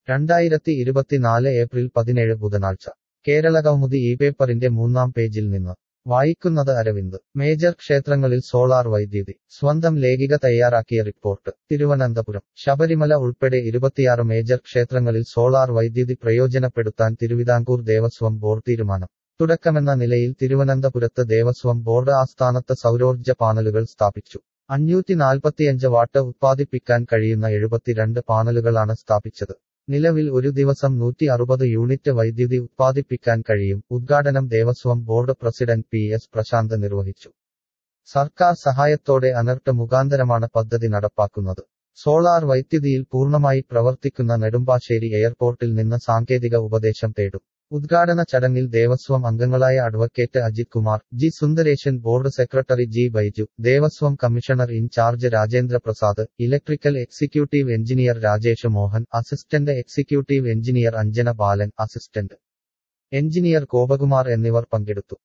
രണ്ടായിരത്തി ഇരുപത്തിനാല് ഏപ്രിൽ പതിനേഴ് ബുധനാഴ്ച കേരളകൗമുദി ഈ പേപ്പറിന്റെ മൂന്നാം പേജിൽ നിന്ന് വായിക്കുന്നത് അരവിന്ദ് മേജർ ക്ഷേത്രങ്ങളിൽ സോളാർ വൈദ്യുതി സ്വന്തം ലേഖിക തയ്യാറാക്കിയ റിപ്പോർട്ട് തിരുവനന്തപുരം ശബരിമല ഉൾപ്പെടെ ഇരുപത്തിയാറ് മേജർ ക്ഷേത്രങ്ങളിൽ സോളാർ വൈദ്യുതി പ്രയോജനപ്പെടുത്താൻ തിരുവിതാംകൂർ ദേവസ്വം ബോർഡ് തീരുമാനം തുടക്കമെന്ന നിലയിൽ തിരുവനന്തപുരത്ത് ദേവസ്വം ബോർഡ് ആസ്ഥാനത്ത് സൗരോർജ്ജ പാനലുകൾ സ്ഥാപിച്ചു അഞ്ഞൂറ്റി നാൽപ്പത്തിയഞ്ച് വാട്ട് ഉത്പാദിപ്പിക്കാൻ കഴിയുന്ന എഴുപത്തിരണ്ട് പാനലുകളാണ് സ്ഥാപിച്ചത് നിലവിൽ ഒരു ദിവസം നൂറ്റി അറുപത് യൂണിറ്റ് വൈദ്യുതി ഉത്പാദിപ്പിക്കാൻ കഴിയും ഉദ്ഘാടനം Devaswom board president P S Prashanth നിർവഹിച്ചു സർക്കാർ സഹായത്തോടെ അനർട്ട് മുഖാന്തരമാണ് പദ്ധതി നടപ്പാക്കുന്നത് സോളാർ വൈദ്യുതിയിൽ പൂർണ്ണമായി പ്രവർത്തിക്കുന്ന നെടുമ്പാശ്ശേരി എയർപോർട്ടിൽ നിന്ന് സാങ്കേതിക ഉപദേശം തേടും ഉദ്ഘാടന ചടങ്ങിൽ ദേവസ്വം അംഗങ്ങളായ advocate Ajith Kumar G Sundaresan board secretary G Baiju Devaswom commissioner in charge Rajendra Prasad electrical executive engineer Rajesh Mohan assistant executive engineer Anjana Balan assistant engineer Gopakumar എന്നിവർ പങ്കെടുത്തു